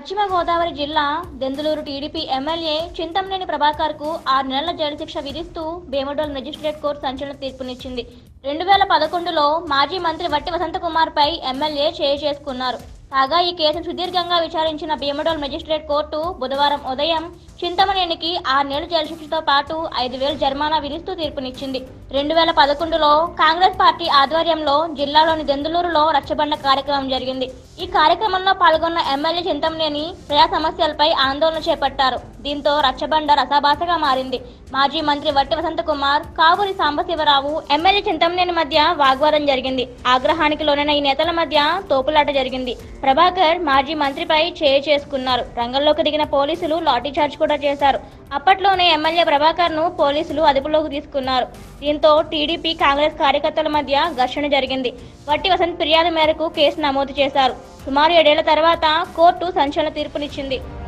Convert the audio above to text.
పశ్చిమ గోదావరి జిల్లా Denduluru TDP MLA Chintamaneni Prabhakar కు ఆరు నెలల జైలు శిక్ష విధిస్తూ భీమడోల్ మెజిస్ట్రేట్ కోర్టు సంచలన తీర్పునిచ్చింది రెండు వేల పదకొండులో మాజీ మంత్రి వట్టి వసంతకుమార్ పై ఎమ్మెల్యే చేయి చేసుకున్నారు కాగా ఈ కేసును సుదీర్ఘంగా విచారించిన భీమడోల్ మెజిస్ట్రేట్ కోర్టు బుధవారం ఉదయం చింతమనేనికి ఆరు నెలల జైలు శిక్షతో పాటు ఐదు వేలు జరిమానా విధిస్తూ తీర్పునిచ్చింది రెండు వేల పదకొండులో కాంగ్రెస్ పార్టీ ఆధ్వర్యంలో జిల్లాలోని దెందులూరులో రచ్చబండ కార్యక్రమం జరిగింది ఈ కార్యక్రమంలో పాల్గొన్న ఎమ్మెల్యే చింతమనేని ప్రజా సమస్యలపై ఆందోళన చేపట్టారు దీంతో రచ్చబండ రసాభాసగా మారింది మాజీ మంత్రి వట్టి వసంతకుమార్ కావూరి సాంబశివరావు ఎమ్మెల్యే చింతమనేని మధ్య వాగ్వాదం జరిగింది ఆగ్రహానికి లోనైన ఈ నేతల మధ్య తోపులాట జరిగింది ప్రభాకర్ మాజీ మంత్రిపై చేయి చేసుకున్నారు రంగంలోకి దిగిన పోలీసులు లాఠీచార్జ్ కూడా చేశారు అప్పట్లోనే ఎమ్మెల్యే ప్రభాకర్ ను పోలీసులు అదుపులోకి తీసుకున్నారు దీంతో టీడీపీ కాంగ్రెస్ కార్యకర్తల మధ్య ఘర్షణ జరిగింది వట్టి వసంత్ ఫిర్యాదు మేరకు కేసు నమోదు చేశారు సుమారు ఏడేళ్ల తర్వాత కోర్టు సంచలన తీర్పునిచ్చింది